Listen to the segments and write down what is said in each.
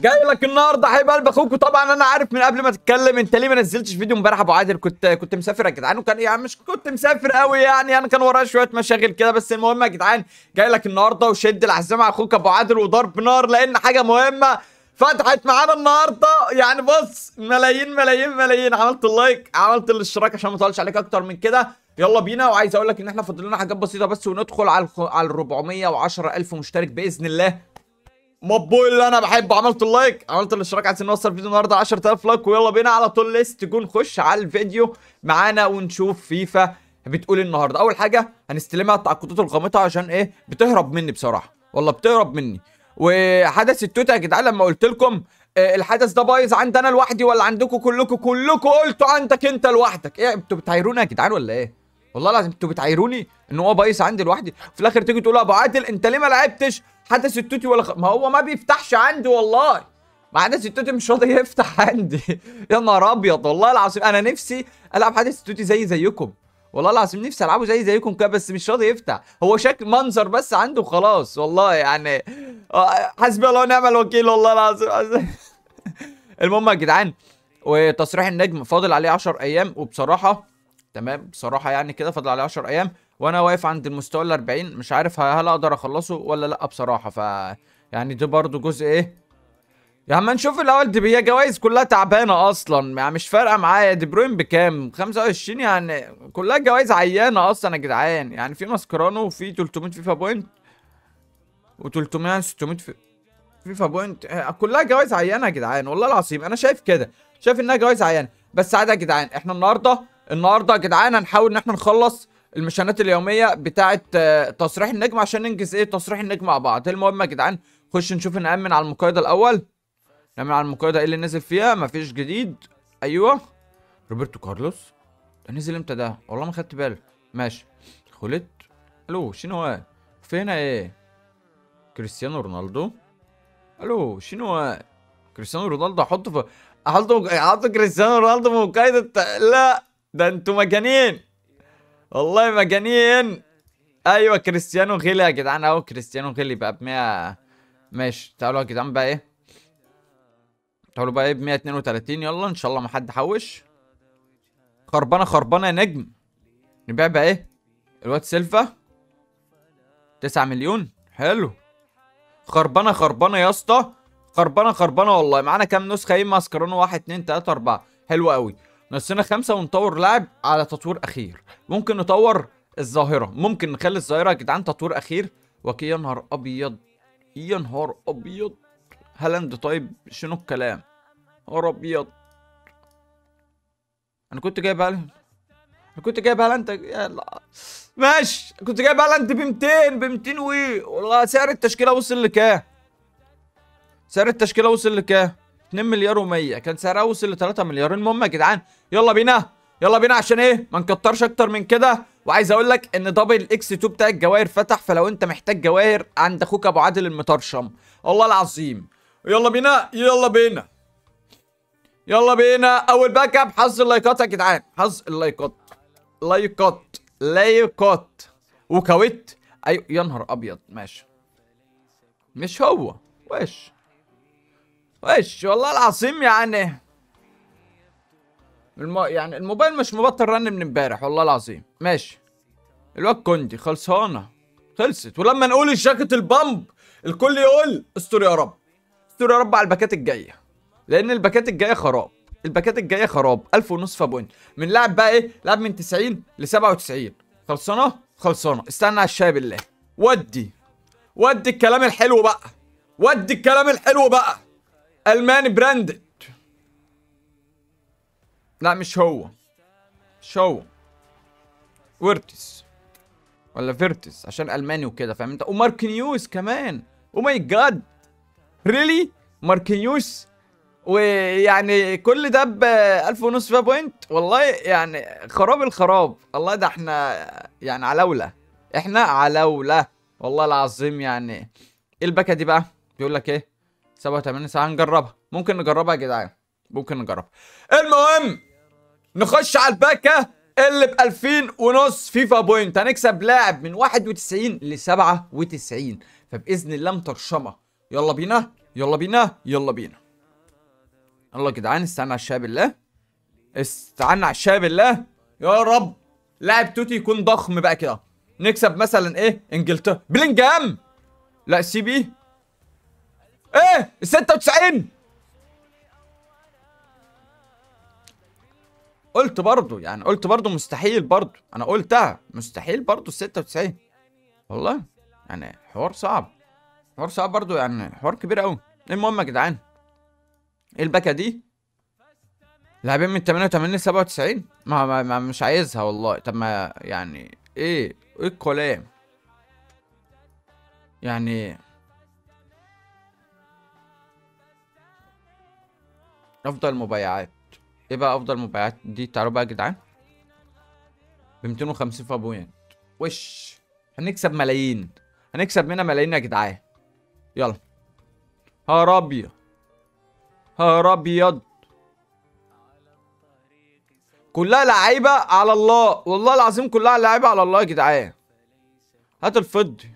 جاي لك النهارده حبيب قلب اخوك وطبعا انا عارف من قبل ما تتكلم انت ليه ما نزلتش فيديو امبارح ابو عادل كنت كنت مسافر يا جدعان وكان يعني مش كنت مسافر قوي يعني انا كان ورايا شويه مشاغل كده بس المهم يا جدعان جاي لك النهارده وشد العزيمه على اخوك ابو عادل وضرب نار لان حاجه مهمه فتحت معانا النهارده يعني بص ملايين ملايين ملايين عملت اللايك عملت الاشتراك عشان ما اطولش عليك اكتر من كده يلا بينا وعايز اقول لك ان احنا فاضل لنا حاجات بسيطه بس وندخل على الخ... على ال 410 الف مشترك باذن الله مبوي اللي انا بحبه عملت اللايك عملت الاشتراك عايزين نوصل فيديو النهارده 10000 لايك ويلا بينا على طول ليست تكون نخش على الفيديو معانا ونشوف فيفا بتقول إيه النهارده اول حاجه هنستلمها التعاقدات الغامضه عشان ايه بتهرب مني بصراحه والله بتهرب مني وحدث التوته يا جدعان لما قلت لكم آه، الحدث ده بايظ عندي انا لوحدي ولا عندكم كلكم كلكم قلتوا عندك انت لوحدك ايه انتوا بتعايروني يا جدعان ولا ايه والله العظيم انتوا بتعايروني ان هو بايظ عندي لوحدي في الاخر تيجي تقول ابو عادل انت ليه ما لعبتش حدث التوتي ولا خ... ما هو ما بيفتحش عندي والله ما حدث التوتي مش راضي يفتح عندي يا نهار ابيض والله العظيم انا نفسي العب حدث التوتي زي زيكم والله العظيم نفسي العبه زي زيكم كده بس مش راضي يفتح هو شكل منظر بس عنده وخلاص والله يعني آه، حسبي الله ونعم الوكيل والله العظيم المهم يا جدعان وتصريح النجم فاضل عليه 10 ايام وبصراحه تمام بصراحه يعني كده فاضل عليه 10 ايام وانا واقف عند المستوى ال 40 مش عارف هل اقدر اخلصه ولا لا بصراحه ف يعني ده برضو جزء ايه يا عم نشوف الاول دي هي جوائز كلها تعبانه اصلا يعني مش فارقه معايا دي بروين بكام 25 يعني كلها جوائز عيانه اصلا يا جدعان يعني في ماسكرانو وفي 300 فيفا بوينت و300 600 في فيفا بوينت آه، كلها جوائز عيانه يا جدعان والله العظيم انا شايف كده شايف انها جوائز عيانه بس عادي يا جدعان احنا النهارده النهارده يا جدعان هنحاول ان احنا نخلص المشانات اليوميه بتاعه آه، تصريح النجم عشان ننجز ايه تصريح النجم مع بعض المهم يا جدعان خش نشوف نأمن على المقايضه الاول نأمن على المقايضه ايه اللي نزل فيها مفيش جديد ايوه روبرتو كارلوس ده نزل امتى ده والله ما خدت بالي ماشي خلت الو شنو هو فين ايه كريستيانو رونالدو الو شنو هو كريستيانو رونالدو احطه في احطه احط كريستيانو رونالدو في مقايضه لا ده انتوا مجانين والله مجانين ايوه كريستيانو غلي يا جدعان اهو كريستيانو غلي بقى ب 100 ماشي تعالوا يا جدعان بقى ايه تعالوا بقى ايه ب 132 يلا ان شاء الله ما حد حوش خربانه خربانه يا نجم نبيع بقى ايه الواد سيلفا 9 مليون حلو خربانه خربانه يا اسطى خربانه خربانه والله معانا كام نسخه ايه ماسكرونو 1 2 3 4 حلو قوي ناقصنا خمسه ونطور لاعب على تطوير اخير ممكن نطور الظاهره ممكن نخلي الظاهره يا جدعان تطوير اخير وكي يا نهار ابيض يا نهار ابيض هالاند طيب شنو الكلام نهار ابيض انا كنت جايب هالاند انا كنت جايب هالاند يلا ماشي كنت جايب هالاند ب 200 ب 200 وي والله سعر التشكيله وصل لكام سعر التشكيله وصل لكام 2 مليار و100 كان سعرها وصل ل 3 مليار المهم يا جدعان يلا بينا يلا بينا عشان ايه ما نكترش اكتر من كده وعايز اقول لك ان دبل اكس 2 بتاع الجواهر فتح فلو انت محتاج جواهر عند اخوك ابو عادل المطرشم والله العظيم يلا بينا يلا بينا يلا بينا اول باك اب حظ اللايكات يا جدعان حظ اللايكات لايكات لايكات وكويت ايوه يا نهار ابيض ماشي مش هو وش وش والله العظيم يعني الم... يعني الموبايل مش مبطل رن من امبارح والله العظيم ماشي الواد كوندي خلصانه خلصت ولما نقول الجاكيت البامب الكل يقول استر يا رب استر يا رب على الباكات الجايه لان الباكات الجايه خراب الباكات الجايه خراب 1000 ونص بوينت من لاعب بقى ايه لاعب من 90 ل 97 خلصانه خلصانه استنى على الشاي بالله ودي ودي الكلام الحلو بقى ودي الكلام الحلو بقى الماني براندد لا مش هو مش هو ويرتس ولا فيرتس عشان الماني وكده فاهم انت وماركينيوس كمان او ماي جاد ريلي ماركينيوس ويعني كل ده ب 1000 ونص فيها بوينت والله يعني خراب الخراب والله ده احنا يعني علاولة احنا علاولة والله العظيم يعني ايه الباكة دي بقى بيقول لك ايه 87 ساعة هنجربها ممكن نجربها يا جدعان ممكن نجربها المهم نخش على الباكة اللي ب 2000 ونص فيفا بوينت هنكسب لاعب من 91 ل 97 فباذن الله مطرشمه يلا بينا يلا بينا يلا بينا يلا يا جدعان استنى على الشاي بالله استعنا على الشاي بالله يا رب لاعب توتي يكون ضخم بقى كده نكسب مثلا ايه انجلترا بلينجهام لا سي بي ايه ال 96 قلت برضو يعني قلت برضو مستحيل برضو انا قلتها مستحيل برضو ال 96 والله يعني حوار صعب حوار صعب برضو يعني حوار كبير قوي المهم يا جدعان ايه الباكه دي لاعبين من 88 ل 97 ما, ما, ما مش عايزها والله طب ما يعني ايه ايه الكلام يعني افضل مبيعات ايه بقى افضل مبيعات دي تعالوا بقى يا جدعان ب 250 في بوينت وش هنكسب ملايين هنكسب منها ملايين يا جدعان يلا هار ابيض هار ابيض كلها لعيبه على الله والله العظيم كلها لعيبه على الله يا جدعان هات الفضي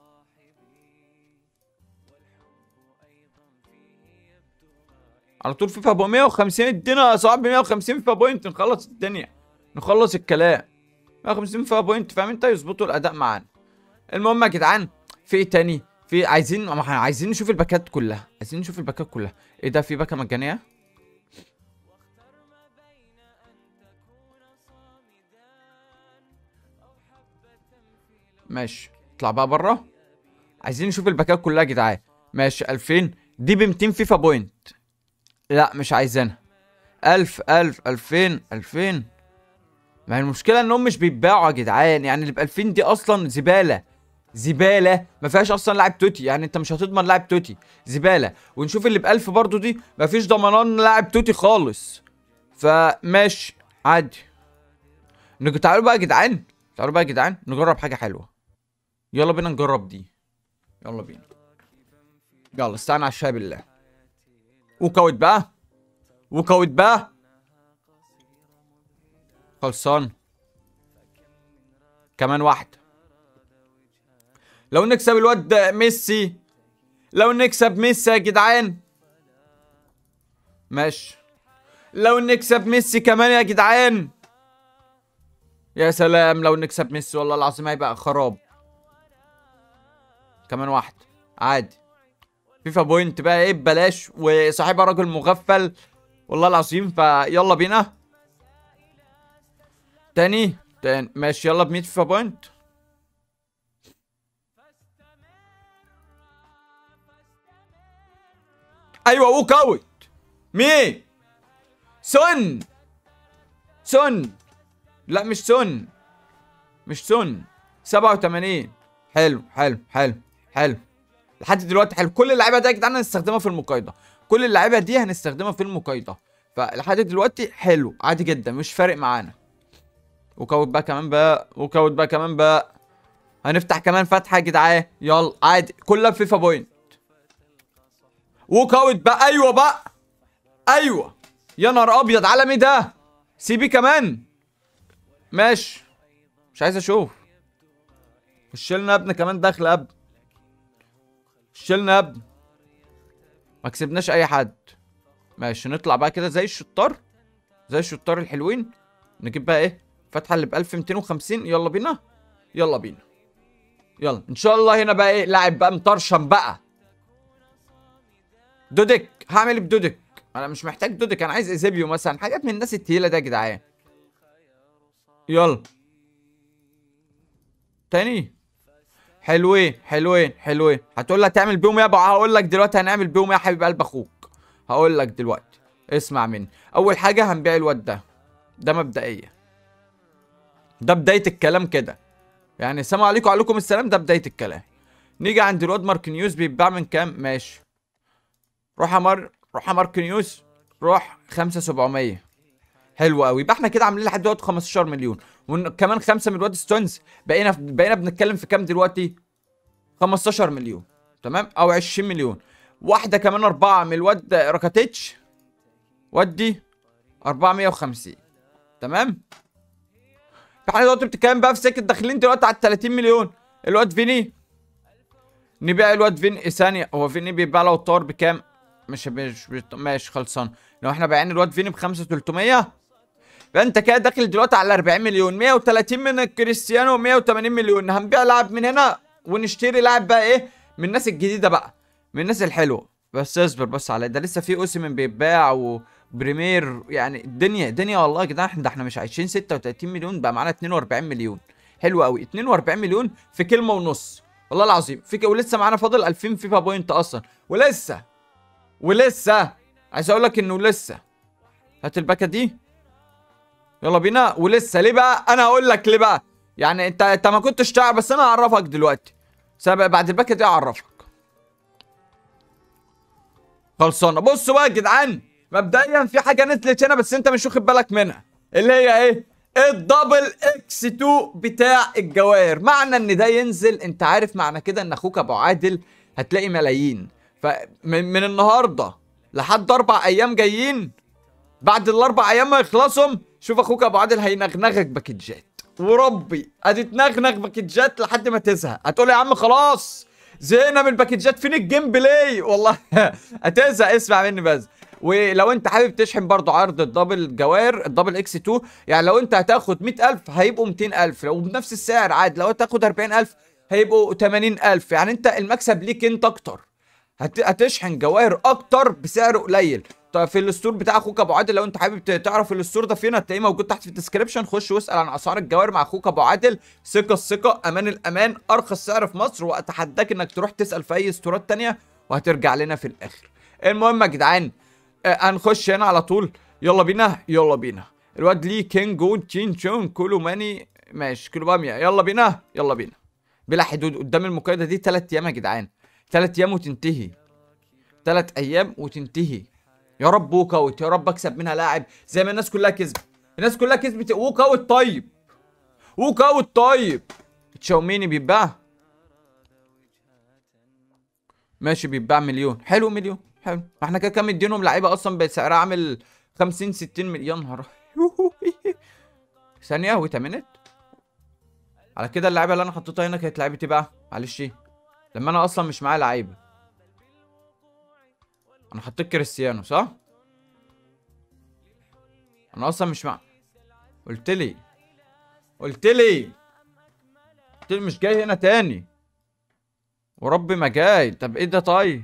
على طول فيفا ب 150 ادينا يا صاحبي 150 فيفا بوينت نخلص الدنيا نخلص الكلام 150 فيفا بوينت فاهم انت يظبطوا الاداء معانا المهم يا جدعان في ايه تاني في عايزين ما احنا عايزين نشوف الباكات كلها عايزين نشوف الباكات كلها ايه ده في باكه مجانيه ماشي اطلع بقى بره عايزين نشوف الباكات كلها يا جدعان ماشي 2000 دي ب 200 فيفا بوينت لا مش عايزينها 1000 1000 2000 2000 ما هي المشكله انهم مش بيتباعوا يا جدعان يعني اللي ب 2000 دي اصلا زباله زباله ما فيهاش اصلا لاعب توتي يعني انت مش هتضمن لاعب توتي زباله ونشوف اللي ب 1000 برضو دي ما فيش ضمانان لاعب توتي خالص فماشي عادي نج- تعالوا بقى يا جدعان تعالوا بقى يا جدعان نجرب حاجه حلوه يلا بينا نجرب دي يلا بينا يلا استنى على الشاي بالله وكوت بقى وكوت بقى خلصان كمان واحدة لو نكسب الواد ده ميسي لو نكسب ميسي يا جدعان ماشي لو نكسب ميسي كمان يا جدعان يا سلام لو نكسب ميسي والله العظيم هيبقى خراب كمان واحدة عادي فيفا بوينت بقى ايه ببلاش وصاحبها راجل مغفل والله العظيم فيلا بينا تاني تاني ماشي يلا ب 100 فيفا بوينت ايوه ووك اوت مين سون سون لا مش سون مش سون 87 حلو حلو حلو حلو لحد دلوقتي حلو كل اللعيبه دي يا جدعان هنستخدمها في المقايضه كل اللعيبه دي هنستخدمها في المقايضه فلحد دلوقتي حلو عادي جدا مش فارق معانا وكوت بقى كمان بقى وكوت بقى كمان بقى هنفتح كمان فتحه يا جدعان يلا عادي كلها بفيفا بوينت وكوت بقى ايوه بقى ايوه يا نهار ابيض عالمي ده سي بي كمان ماشي مش عايز اشوف وشلنا يا ابني كمان دخل يا ابني شلنا يا ابني ما كسبناش اي حد ماشي نطلع بقى كده زي الشطار زي الشطار الحلوين نجيب بقى ايه فتحه اللي ب 1250 يلا بينا يلا بينا يلا ان شاء الله هنا بقى ايه لاعب بقى مطرشم بقى دودك هعمل إيه بدودك انا مش محتاج دودك انا عايز ايزيبيو مثلا حاجات من الناس التقيله ده يا جدعان يلا تاني حلوين حلوين حلوين هتقول لي هتعمل بيهم ايه يا ابو هقول لك دلوقتي هنعمل بيهم ايه يا حبيب قلب اخوك هقول لك دلوقتي اسمع مني اول حاجه هنبيع الواد ده ده مبدئيا ده بدايه الكلام كده يعني السلام عليكم وعليكم السلام ده بدايه الكلام نيجي عند الواد ماركنيوس بيتباع من كام ماشي روح يا مار روح يا ماركنيوس روح 5700 حلو قوي يبقى احنا كده عاملين لحد دلوقتي 15 مليون وكمان خمسه من الواد ستونز بقينا بقينا بنتكلم في كام دلوقتي 15 مليون تمام او 20 مليون واحده كمان اربعه من الواد راكاتيتش ودي 450 تمام فاحنا دلوقتي بتتكلم بقى في سكه داخلين دلوقتي على 30 مليون الواد فيني نبيع الواد فين ثانيه هو فين بيتباع لو الطار بكام مش مش مش- ماشي خلصان لو احنا بايعين الواد فين ب 5300 فانت كده داخل دلوقتي على 40 مليون 130 من كريستيانو و180 مليون هنبيع لاعب من هنا ونشتري لاعب بقى ايه من الناس الجديده بقى من الناس الحلوه بس اصبر بس على ده لسه في اوسمن بيتباع وبريمير يعني الدنيا دنيا والله يا جدعان احنا ده احنا مش عايشين 36 مليون بقى معانا 42 مليون حلو قوي 42 مليون في كلمه ونص والله العظيم في ك... ولسه معانا فاضل 2000 فيفا بوينت اصلا ولسه ولسه عايز اقول لك انه لسه هات الباكه دي يلا بينا ولسه ليه بقى انا هقول لك ليه بقى يعني انت انت ما كنتش تعرف بس انا هعرفك دلوقتي سبق بعد الباكه دي اعرفك خلصانه بصوا بقى يا جدعان مبدئيا في حاجه نزلت هنا بس انت مش واخد بالك منها اللي هي ايه الدبل اكس 2 بتاع الجواهر معنى ان ده ينزل انت عارف معنى كده ان اخوك ابو عادل هتلاقي ملايين فمن من النهارده لحد اربع ايام جايين بعد الاربع ايام ما يخلصهم شوف اخوك ابو عادل هينغنغك باكجات وربي هتتنغنغ باكجات لحد ما تزهق هتقول يا عم خلاص زهقنا من الباكجات فين الجيم بلاي والله هتزهق اسمع مني بس ولو انت حابب تشحن برضو عرض الدبل جواهر الدبل اكس 2 يعني لو انت هتاخد 100000 هيبقوا 200000 لو بنفس السعر عادي لو هتاخد 40000 هيبقوا 80000 يعني انت المكسب ليك انت اكتر هت... هتشحن جواهر اكتر بسعر قليل طيب في الستور بتاع اخوك ابو عادل لو انت حابب ت- تعرف الستور ده فين هتلاقيه موجود تحت في الديسكربشن خش واسال عن اسعار الجواهر مع اخوك ابو عادل ثقه الثقه امان الامان ارخص سعر في مصر واتحداك انك تروح تسال في اي ستورات تانية وهترجع لنا في الاخر المهم يا جدعان آه، هنخش هنا على طول يلا بينا يلا بينا الواد ليه كينجو تشين شون كولو ماني ماشي كيلو بامية يلا بينا يلا بينا بلا حدود قدام المقايضه دي 3 ايام يا جدعان 3 ايام وتنتهي 3 ايام وتنتهي يا رب ووك اوت يا رب اكسب منها لاعب زي ما الناس كلها كسبت الناس كلها كسبت ووك اوت طيب ووك اوت طيب تشاوميني بيتباع ماشي بيتباع مليون حلو مليون حلو ما احنا كده كام مدينهم لعيبه اصلا بسعرها عامل 50 60 مليون نهار ثانيه وتمنت على كده اللعيبه اللي انا حطيتها هنا كانت لعيبتي بقى معلش ايه لما انا اصلا مش معايا لعيبه انا حطيت كريستيانو صح انا اصلا مش مع قلت لي قلت لي قلت لي مش جاي هنا تاني وربي ما جاي طب ايه ده طيب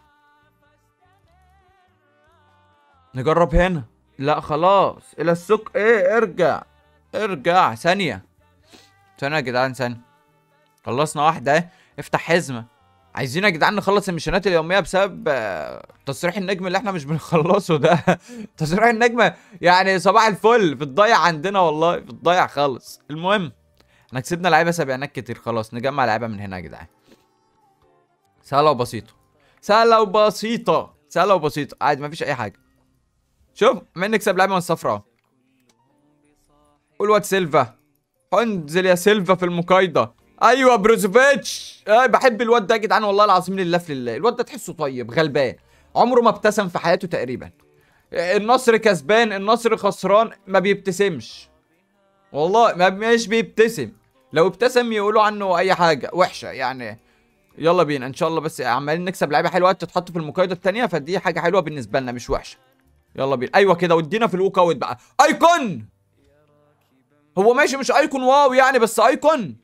نجرب هنا لا خلاص الى السوق ايه ارجع ارجع ثانية ثانية يا جدعان ثانية خلصنا واحدة اهي افتح حزمة عايزين يا جدعان نخلص المشينات اليومية بسبب آه، تصريح النجم اللي احنا مش بنخلصه ده تصريح النجم يعني صباح الفل في الضايع عندنا والله في الضايع خالص المهم احنا كسبنا لعيبة سبعينات كتير خلاص نجمع لعيبة من هنا يا جدعان سهلة وبسيطة سهلة وبسيطة سهلة وبسيطة عادي مفيش أي حاجة شوف ما نكسب لعيبة من الصفراء والواد سيلفا انزل يا سيلفا في المقايضة ايوه بروزوفيتش آه بحب الواد ده يا جدعان والله العظيم لله في لله الواد ده تحسه طيب غلبان عمره ما ابتسم في حياته تقريبا آه، النصر كسبان النصر خسران ما بيبتسمش والله ما مش بيبتسم لو ابتسم يقولوا عنه اي حاجه وحشه يعني يلا بينا ان شاء الله بس عمالين نكسب لعيبه حلوه تتحط في المقايضه التانية فدي حاجه حلوه بالنسبه لنا مش وحشه يلا بينا ايوه كده وادينا في الوك اوت بقى ايكون هو ماشي مش ايكون واو يعني بس ايكون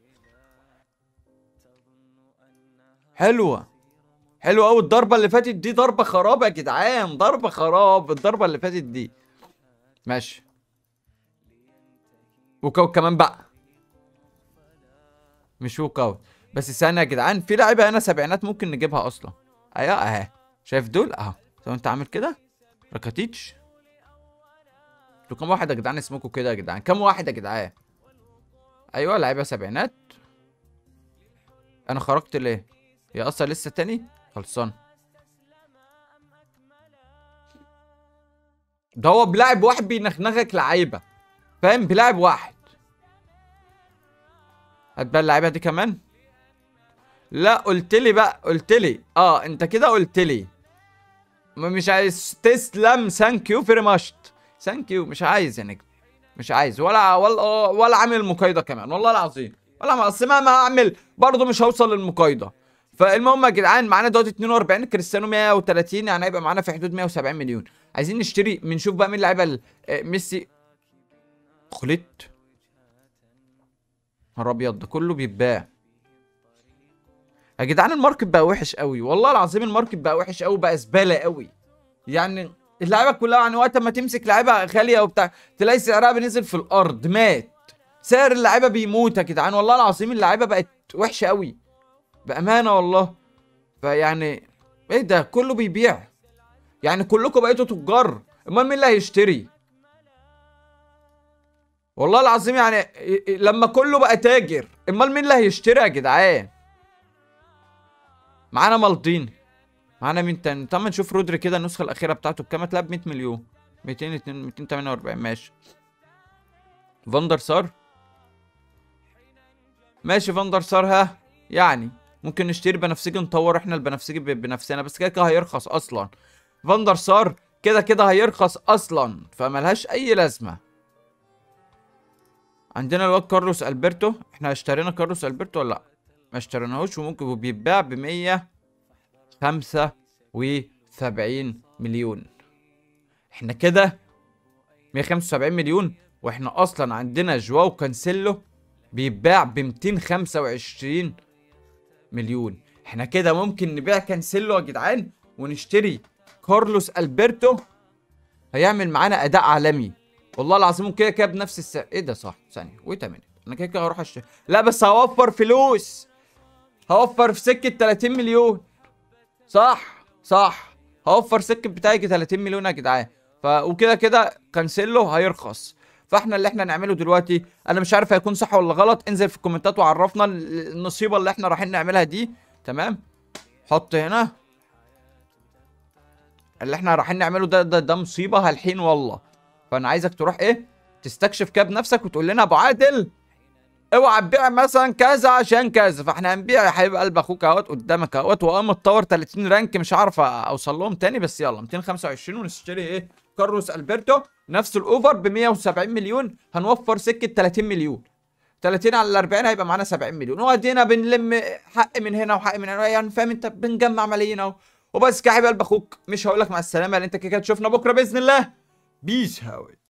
حلوه حلوه قوي الضربه اللي فاتت دي ضربه خراب يا جدعان ضربه خراب الضربه اللي فاتت دي ماشي ووك اوت كمان بقى مش ووك اوت بس ثانيه يا جدعان في لعيبه هنا سبعينات ممكن نجيبها اصلا ايوه اهي شايف دول اهو لو انت عامل كده راكاتيتش انتوا كام واحد يا جدعان اسمكم كده يا جدعان كام واحد يا جدعان ايوه لعيبه سبعينات انا خرجت ليه يا اصلا لسه تاني خلصان ده هو بلاعب واحد بينخنخك لعيبه فاهم بلاعب واحد هات بقى اللعيبه دي كمان لا قلت لي بقى قلت لي اه انت كده قلت لي م- مش عايز تسلم ثانك يو فيري ماتش ثانك يو مش عايز يا نجم مش عايز ولا ولا ولا عامل المقايضه كمان والله العظيم ولا ما اصل مهما هعمل برضه مش هوصل للمقايضه فالمهم يا جدعان معانا دلوقتي 42 كريستيانو 130 يعني هيبقى معانا في حدود 170 مليون عايزين نشتري بنشوف بقى مين اللعيبه ال- آه، ميسي خلت نهار ابيض ده كله بيتباع يا جدعان الماركت بقى وحش قوي والله العظيم الماركت بقى وحش قوي بقى زباله قوي يعني اللعيبه كلها يعني وقت ما تمسك لعيبه غاليه وبتاع تلاقي سعرها بينزل في الارض مات سعر اللعيبه بيموت يا جدعان والله العظيم اللعيبه بقت وحشه قوي بامانه والله فيعني ايه ده كله بيبيع يعني كلكم بقيتوا تجار امال مين اللي هيشتري والله العظيم يعني ي- ي- لما كله بقى تاجر امال مين اللي هيشتري يا جدعان معانا مالدين معانا مين تاني طب ما نشوف رودري كده النسخه الاخيره بتاعته بكام هتلاقيها ب 100 مليون 200 248 ماشي فاندر سار ماشي فاندر سار ها يعني ممكن نشتري بنفسجي نطور احنا البنفسجي ب- بنفسنا بس كده كده هيرخص اصلا فاندر سار كده كده هيرخص اصلا فملهاش اي لازمه عندنا الواد كارلوس البرتو احنا اشترينا كارلوس البرتو ولا لا ما اشتريناهوش وممكن بيتباع ب 175 مليون احنا كده 175 مليون واحنا اصلا عندنا جواو كانسيلو بيتباع ب 225 مليون احنا كده ممكن نبيع كانسيلو يا جدعان ونشتري كارلوس البرتو هيعمل معانا اداء عالمي والله العظيم كده كده بنفس السعر ايه ده صح ثانيه ويت مينيت انا كده كده هروح اشتري لا بس هوفر فلوس هوفر في سكه 30 مليون صح صح هوفر سكه بتاعي 30 مليون يا جدعان ف وكده كده كانسيلو هيرخص فاحنا اللي احنا نعمله دلوقتي انا مش عارف هيكون صح ولا غلط انزل في الكومنتات وعرفنا ال- النصيبه اللي احنا رايحين نعملها دي تمام حط هنا اللي احنا رايحين نعمله ده ده ده مصيبه هالحين والله فانا عايزك تروح ايه تستكشف كده بنفسك وتقول لنا يا ابو عادل اوعى تبيع مثلا كذا عشان كذا فاحنا هنبيع يا حبيب قلب اخوك اهوت قدامك اهوت واه متطور 30 رانك مش عارف اوصل لهم تاني بس يلا 225 ونشتري ايه كارلوس البرتو نفس الاوفر ب 170 مليون هنوفر سكه 30 مليون 30 على ال 40 هيبقى معانا 70 مليون وادينا بنلم حق من هنا وحق من هنا يعني فاهم انت بنجمع ملايين اهو وبس كده يا حبيب قلب اخوك مش هقول لك مع السلامه لان انت كده كده تشوفنا بكره باذن الله بيس هاوي